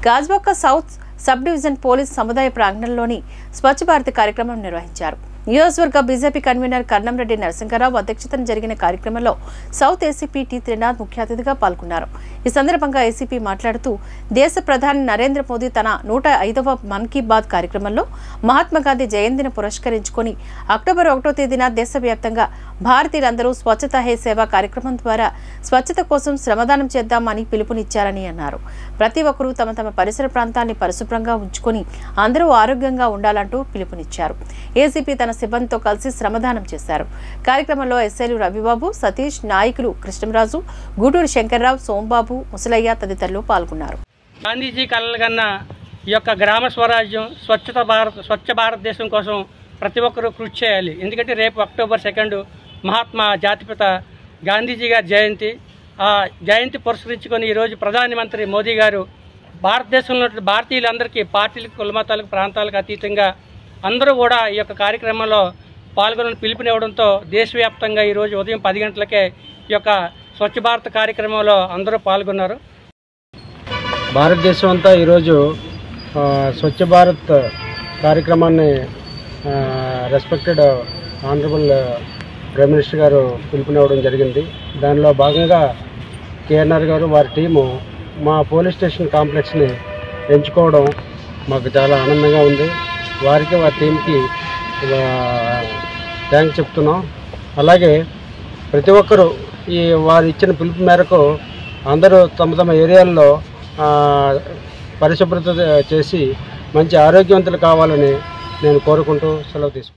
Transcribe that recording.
Gajuwaka south sub division police సముదాయ ప్రాంగణంలోని స్వచ్ఛ భారత్ కార్యక్రమం నిర్వహించారు నియోజకవర్గ బీజేపీ కన్వీనర్ కర్నంరెడ్డి నరసింహారావు అధ్యక్షతన జరిగిన కార్యక్రమంలో సౌత్ ఏసీపీ టి త్రినాథ్ ముఖ్య అతిథిగా పాల్గొన్నారు ఈ సందర్భంగా ఏసీపీ మాట్లాడుతూ దేశ ప్రధాని నరేంద్ర మోదీ తన నూట ఐదవ మన్ కీ బాత్ కార్యక్రమంలో మహాత్మా గాంధీ జయంతిని పురస్కరించుకొని అక్టోబర్ ఒకటో తేదీన దేశవ్యాప్తంగా భారతీయులందరూ స్వచ్ఛత హే సేవ కార్యక్రమం ద్వారా స్వచ్ఛత కోసం శ్రమదానం చేద్దామని పిలుపునిచ్చారని అన్నారు ప్రతి ఒక్కరూ తమ తమ పరిసర ప్రాంతాన్ని పరిశుభ్రంగా ఉంచుకొని అందరూ ఆరోగ్యంగా ఉండాలంటూ పిలుపునిచ్చారు ఏసీపీ తన సిబ్బందితో కలిసి శ్రమదానం చేశారు కార్యక్రమంలో ఎస్ఐలు రవిబాబు సతీష్ నాయకులు కృష్ణంరాజు గూడూరు శంకర్రావు సోంబాబు ముసలయ్య తదితరులు పాల్గొన్నారు గాంధీజీ కలలు కన్నా ఈ యొక్క గ్రామ స్వరాజ్యం స్వచ్ఛత భారత్ స్వచ్ఛ భారతదేశం కోసం ప్రతి ఒక్కరూ కృషి చేయాలి ఎందుకంటే రేపు అక్టోబర్ సెకండ్ మహాత్మా జాతిపిత గాంధీజీ గారి జయంతి ఆ జయంతి పురస్కరించుకొని ఈరోజు ప్రధానమంత్రి మోదీ గారు భారతదేశంలో ఉన్న భారతీయులందరికీ పార్టీలకు కులమతాలకు ప్రాంతాలకు అతీతంగా అందరూ కూడా ఈ యొక్క కార్యక్రమంలో పాల్గొని పిలుపునివ్వడంతో దేశవ్యాప్తంగా ఈరోజు ఉదయం పది గంటలకే ఈ యొక్క స్వచ్ఛ భారత్ కార్యక్రమంలో అందరూ పాల్గొన్నారు భారతదేశం అంతా ఈరోజు ఆ, స్వచ్ఛ భారత్ కార్యక్రమాన్ని రెస్పెక్టెడ్ ఆనరబుల్ ప్రైమ్ మినిస్టర్ గారు పిలుపునివ్వడం జరిగింది దానిలో భాగంగా కేఎన్ఆర్ గారు వారి టీము మా పోలీస్ స్టేషన్ కాంప్లెక్స్ని ఎంచుకోవడం మాకు చాలా ఆనందంగా ఉంది వారికి వారి టీంకి థ్యాంక్స్ చెప్తున్నాం అలాగే ప్రతి ఒక్కరూ ఈ వారు ఇచ్చిన పిలుపు మేరకు అందరూ తమ తమ ఏరియాల్లో ఆ, పరిశుభ్రత చేసి మంచి ఆరోగ్యవంతులు కావాలని నేను కోరుకుంటూ సెలవు తీసుకుంటాను